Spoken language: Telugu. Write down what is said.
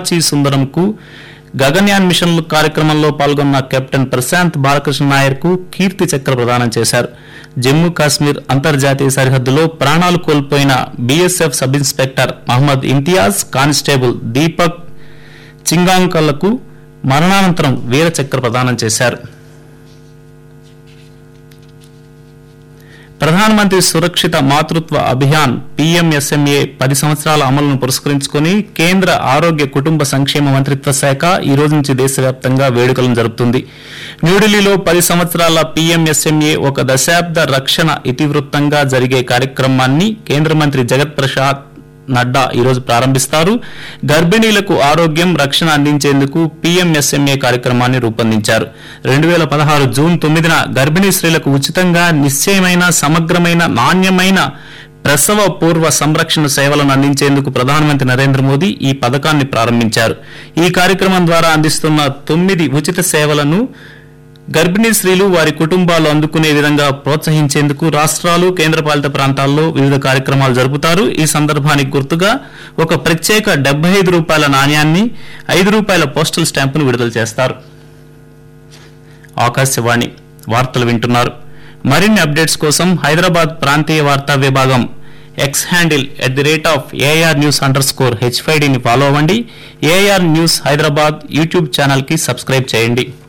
అపాచీ సుందరంకు గగన్యాన్ మిషన్ కార్యక్రమంలో పాల్గొన్న కెప్టెన్ ప్రశాంత్ బాలకృష్ణ నాయర్ కు కీర్తి చక్ర ప్రదానం చేశారు జమ్మూ కాశ్మీర్ అంతర్జాతీయ సరిహద్దులో ప్రాణాలు కోల్పోయిన BSF sub inspector Mohammed Imtiaz constable Deepak చింగాంకలకు మరణానంతరం వీర చక్ర ప్రదానం చేశారు ప్రధానమంత్రి సురక్షిత మాతృత్వ అభియాన్ పీఎంఎస్ఎంఏ పది సంవత్సరాల అమలును పురస్కరించుకుని కేంద్ర ఆరోగ్య కుటుంబ సంక్షేమ మంత్రిత్వ శాఖ ఈ రోజు నుంచి దేశవ్యాప్తంగా వేడుకలను జరుపుతుంది న్యూఢిల్లీలో పది సంవత్సరాల పీఎంఎస్ఎంఏ ఒక దశాబ్ద రక్షణ ఇతివృత్తంగా జరిగే కార్యక్రమాన్ని కేంద్ర మంత్రి జగత్ ప్రసాద్ నడ్డా ఈరోజు ప్రారంభిస్తారు గర్భిణీలకు ఆరోగ్యం రక్షణ అందించేందుకు పీఎంఎస్ఎంఏ కార్యక్రమాన్ని రూపొందించారు రెండు వేల పదహారు జూన్ తొమ్మిదిన గర్భిణీ స్త్రీలకు ఉచితంగా నిశ్చయమైన సమగ్రమైన నాణ్యమైన ప్రసవ పూర్వ సంరక్షణ సేవలను అందించేందుకు ప్రధానమంత్రి నరేంద్ర మోదీ ఈ పథకాన్ని ప్రారంభించారు ఈ కార్యక్రమం ద్వారా అందిస్తున్న తొమ్మిది ఉచిత సేవలను గర్భిణీ స్త్రీలు వారి కుటుంబాలు అందుకునే విధంగా ప్రోత్సహించేందుకు రాష్ట్రాలు కేంద్రపాలిత ప్రాంతాల్లో వివిధ కార్యక్రమాలు జరుపుతారు ఈ సందర్భానికి గుర్తుగా ఒక ప్రత్యేక డెబ్బై ఐదు రూపాయల నాణ్యాన్ని ఐదు రూపాయల పోస్టల్ స్టాంపును విడుదల చేస్తారు ఆకాశవాణి వార్తలు వింటున్నారు మరిన్ని అప్డేట్స్ కోసం హైదరాబాద్ ప్రాంతీయ వార్తా విభాగం X handle at the rate of AIR news underscore హెచ్ఫైడిని ఫాలో అవ్వండి AIR news Hyderabad YouTube channel కి సబ్స్క్రైబ్ చేయండి